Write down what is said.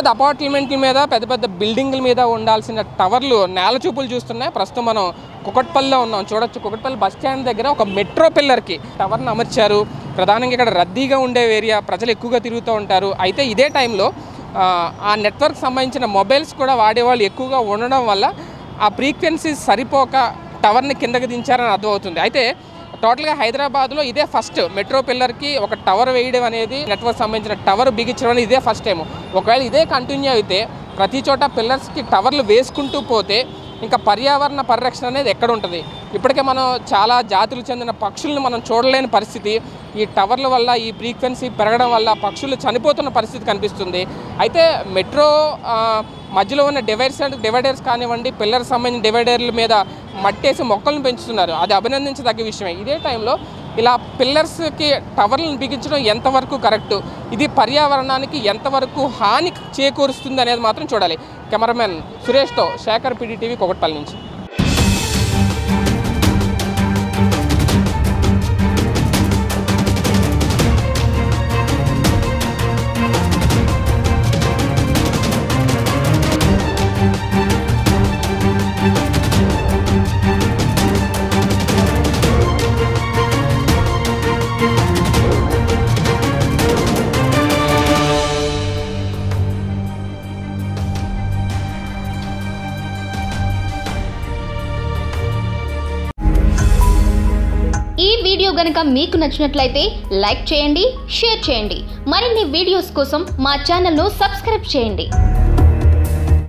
పెద్ద అపార్ట్మెంట్ల మీద పెద్ద పెద్ద బిల్డింగ్ల మీద ఉండాల్సిన టవర్లు నేల చూపులు చూస్తున్నాయి ప్రస్తుతం మనం కుకట్పల్లిలో ఉన్నాం చూడొచ్చు కుకట్పల్లి బస్ స్టాండ్ దగ్గర ఒక మెట్రో పిల్లర్కి టవర్ని అమర్చారు ప్రధానంగా ఇక్కడ రద్దీగా ఉండే ఏరియా ప్రజలు ఎక్కువగా తిరుగుతూ ఉంటారు అయితే ఇదే టైంలో ఆ, ఆ నెట్వర్క్ సంబంధించిన మొబైల్స్ కూడా వాడేవాళ్ళు ఎక్కువగా ఉండడం వల్ల ఆ ఫ్రీక్వెన్సీ సరిపోక టవర్ని కిందకి దించారని అర్థమవుతుంది అయితే టోటల్గా హైదరాబాద్లో ఇదే ఫస్ట్ మెట్రో పిల్లర్కి ఒక టవర్ వేయడం అనేది నెట్వర్క్ సంబంధించిన టవర్ బిగించడం అనేది ఇదే ఫస్ట్ టైం ఒకవేళ ఇదే కంటిన్యూ అయితే ప్రతి చోట పిల్లర్స్కి టవర్లు వేసుకుంటూ పోతే ఇంకా పర్యావరణ పరిరక్షణ అనేది ఎక్కడ ఉంటుంది ఇప్పటికే మనం చాలా జాతులు చెందిన పక్షుల్ని మనం చూడలేని పరిస్థితి ఈ టవర్ల వల్ల ఈ ఫ్రీక్వెన్సీ పెరగడం వల్ల పక్షులు చనిపోతున్న పరిస్థితి కనిపిస్తుంది అయితే మెట్రో ఆ, మధ్యలో ఉన్న డివైడర్స్ డివైడర్స్ కానివ్వండి పిల్లర్ సంబంధించిన డివైడర్ల మీద మట్టేసి మొక్కలను పెంచుతున్నారు అది అభినందించదగ్గ విషయమే ఇదే టైంలో ఇలా పిల్లర్స్కి టవర్లను బిగించడం ఎంతవరకు కరెక్ట్ ఇది పర్యావరణానికి ఎంతవరకు హాని చేకూరుస్తుంది అనేది మాత్రం చూడాలి కెమెరామెన్ సురేష్తో శేఖర్ పిడి టీవీ కొకట్పల్లి నుంచి ఈ వీడియో గనుక మీకు నచ్చినట్లయితే లైక్ చేయండి షేర్ చేయండి మరిన్ని వీడియోస్ కోసం మా ఛానల్ను సబ్స్క్రైబ్ చేయండి